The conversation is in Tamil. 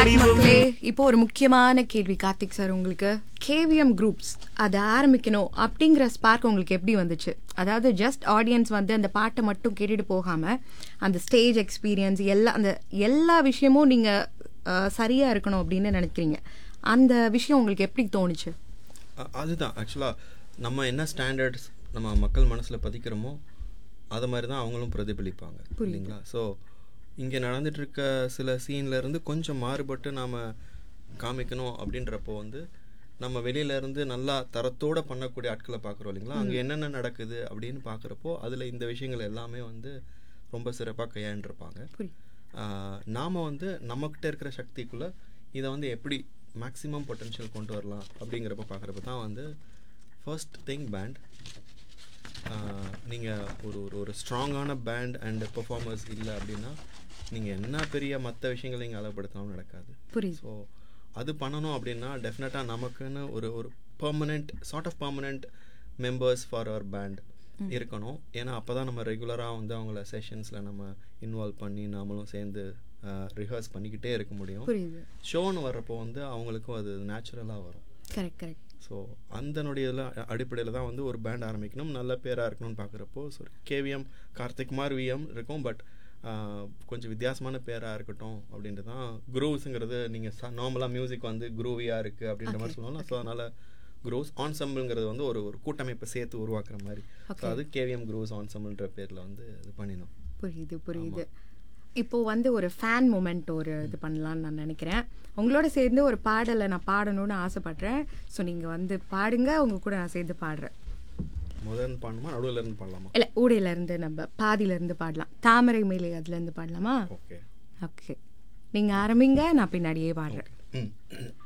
மக்களே இப்போ ஒரு முக்கியமான கேள்வி கார்த்திக் சார் உங்களுக்கு கேவிஎம் குரூப்ஸ் அதை ஆரம்பிக்கணும் அப்படிங்கிற ஸ்பார்க் உங்களுக்கு எப்படி வந்துச்சு அதாவது ஜஸ்ட் ஆடியன்ஸ் வந்து அந்த பாட்டை மட்டும் கேட்டுட்டு போகாம அந்த ஸ்டேஜ் எக்ஸ்பீரியன்ஸ் எல்லா அந்த எல்லா விஷயமும் நீங்க அஹ், சரியா இருக்கணும் அப்படின்னு நினைக்கிறீங்க அந்த விஷயம் உங்களுக்கு எப்படி தோணுச்சு அ- அதுதான் ஆக்சுவலாக நம்ம என்ன ஸ்டாண்டர்ட்ஸ் நம்ம மக்கள் மனசில் பதிக்கிறோமோ அது மாதிரி தான் அவங்களும் பிரதிபலிப்பாங்க இல்லைங்களா ஸோ இங்கே நடந்துட்டு இருக்க சில சீன்ல இருந்து கொஞ்சம் மாறுபட்டு நாம் காமிக்கணும் அப்படின்றப்போ வந்து நம்ம வெளியில இருந்து நல்லா தரத்தோட பண்ணக்கூடிய ஆட்களை பார்க்குறோம் இல்லைங்களா அங்கே என்னென்ன நடக்குது அப்படின்னு பார்க்குறப்போ அதில் இந்த விஷயங்கள் எல்லாமே வந்து ரொம்ப சிறப்பாக கையாண்டிருப்பாங்க புரியுது ஆஹ் நாம வந்து நம்மக்கிட்ட இருக்கிற சக்திக்குள்ள இதை வந்து எப்படி மேக்ஸிமம் பொட்டன்ஷியல் கொண்டு வரலாம் அப்படிங்கிறப்ப பார்க்குறப்ப தான் வந்து ஃபர்ஸ்ட் திங் பேண்ட் நீங்கள் ஒரு ஒரு ஒரு ஸ்ட்ராங்கான பேண்ட் அண்ட் பெர்ஃபார்மர்ஸ் இல்லை அப்படின்னா நீங்கள் என்ன பெரிய மற்ற விஷயங்கள் நீங்கள் அளவுபடுத்தினாலும் நடக்காது புரியுது ஸோ அது பண்ணணும் அப்படின்னா டெஃபினட்டாக நமக்குன்னு ஒரு ஒரு permanent sort of permanent members for our band இருக்கணும் ஏன்னா அப்போ தான் நம்ம ரெகுலராக வந்து அவங்கள செஷன்ஸில் நம்ம இன்வால்வ் பண்ணி நாமளும் சேர்ந்து ரிஹர்ஸ் பண்ணிக்கிட்டே இருக்க முடியும் புரியுது ஷோன்னு வர்றப்போ வந்து அவங்களுக்கும் அது நேச்சுரலாக வரும் கரெக்ட் கரெக்ட் ஸோ அந்தனுடைய அடிப்படையில் தான் வந்து ஒரு பேண்ட் ஆரம்பிக்கணும் நல்ல பேராக இருக்கணும்னு பார்க்குறப்போ so KVM Karthik Kumar VM இருக்கும் பட் கொஞ்சம் வித்தியாசமான பேராக இருக்கட்டும் அப்படின்ட்டு தான் குரூவ்ஸுங்கிறது நீங்கள் நார்மலாக மியூசிக் வந்து குரூவியாக இருக்குது அப்படின்ற மாதிரி சொல்லுவாங்க ஸோ அதனால் குரூவ்ஸ் ஆன்சம்பிள்ங்கிறது வந்து ஒரு ஒரு கூட்டமைப்பை சேர்த்து உருவாக்குற மாதிரி ஸோ அது கேவிஎம் குரூவ்ஸ் ஆன்சம்பிள்ன்ற பேரில் வந்து இது பண்ணினோம் புரியுது புரியுது இப்போ வந்து ஒரு ஃபேன் மூமெண்ட் ஒரு இது பண்ணலாம்னு நான் நினைக்கிறேன் உங்களோட சேர்ந்து ஒரு பாடலை நான் பாடணும்னு ஆசைப்படுறேன் ஸோ நீங்கள் வந்து பாடுங்க உங்க கூட நான் சேர்ந்து பாடுறேன் முதல் பாடணுமா நடுவில் இருந்து பாடலாமா இல்லை ஊடையில இருந்து நம்ம பாதியில இருந்து பாடலாம் தாமரை மேலே அதுல இருந்து பாடலாமா ஓகே ஓகே நீங்க ஆரம்பிங்க நான் பின்னாடியே பாடுறேன் ம்